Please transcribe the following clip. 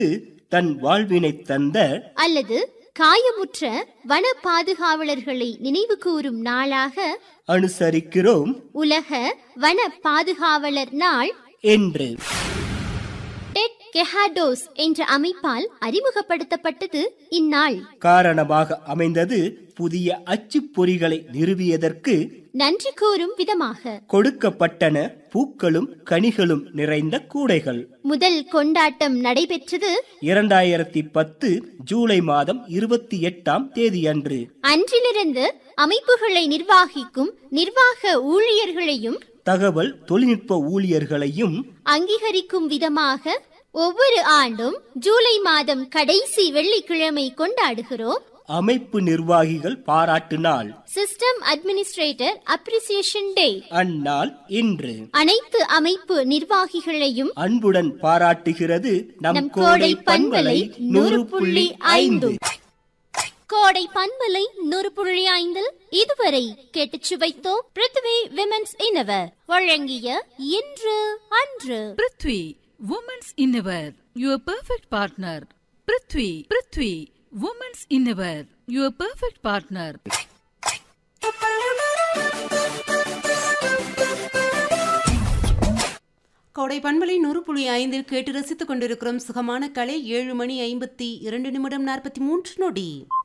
தன் வாழ்வினை தந்த அல்லது காயமுற்ற வன பாதுகாவலர்களை நினைவு கூறும் நாளாக அனுசரிக்கிறோம் உலக வன பாதுகாவலர் நாள் என்று டெட் கெஹாடோஸ் என்ற அமைப்பால் அறிமுகப்படுத்தப்பட்டது இந்நாள் காரணமாக அமைந்தது புதிய அச்சுப்பொறிகளை நிறுவியதற்கு நன்றி கூறும் விதமாக கொடுக்கப்பட்டன பூக்களும் கனிகளும் நிறைந்த கூடைகள் முதல் கொண்டாட்டம் நடைபெற்றது இரண்டாயிரத்தி பத்து ஜூலை மாதம் இருபத்தி எட்டாம் தேதியன்று அன்றிலிருந்து அமைப்புகளை நிர்வாகிக்கும் நிர்வாக ஊழியர்களையும் தகவல் தொழில்நுட்ப ஊழியர்களையும் அங்கீகரிக்கும் விதமாக ஒவ்வொரு ஆண்டும் ஜூலை மாதம் கடைசி வெள்ளிக்கிழமை கொண்டாடுகிறோம் அமைப்பு நிர்வாகிகள் பாராட்டு நாள் சிஸ்டம் அட்மினிஸ்ட்ரேட்டர் அப்ரிசியேஷன் டே அந்நாள் இன்று அனைத்து அமைப்பு நிர்வாகிகளையும் அன்புடன் பாராட்டுகிறது நம் கோடை பண்பலை நூறு புள்ளி ஐந்து கோடை பண்பலை நூறு புள்ளி ஐந்தில் இதுவரை கேட்டுச் சுவைத்தோம் பிருத்வி விமென்ஸ் இன்னவர் வழங்கிய இன்று அன்று prithvi women's innerwear your perfect partner prithvi prithvi women's innerwear your perfect partner கோடை பண்பலை நூறு புள்ளி ஐந்தில் கேட்டு ரசித்துக் கொண்டிருக்கிறோம் சுகமான கலை ஏழு மணி ஐம்பத்தி இரண்டு நிமிடம் நாற்பத்தி மூன்று நொடி